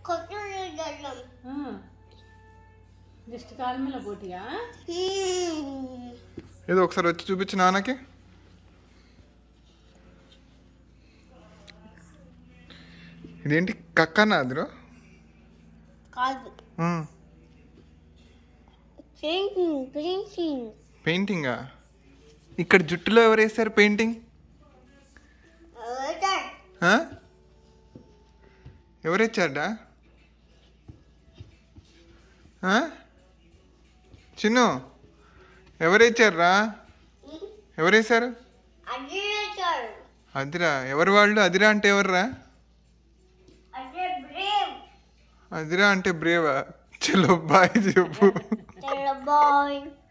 ఆ. జస్ట్ కాలమీల పోటీయా ఏదో ఒకసారి వచ్చి చూపించు నాన్నకి ఇదేంటి కక్కనా అదిరో కాదు పెయింటింగ్ పెయింటింగ్ పెయింటింగా ఇక్కడ జుట్టులో ఎవరు వేస్తారు పెయింటింగ్ ఆ? ఎవరు ఇచ్చారా చిన్ను ఎవరు ఇచ్చారా ఎవరు వేశారు అదే వేశారు అదిరా ఎవరు వాళ్ళు అదిరా అంటే ఎవర్రా అదే బ్రేవ్ అదిరా అంటే బ్రేవా చలో బాయ్ చెప్పు తెల్ల బాయ్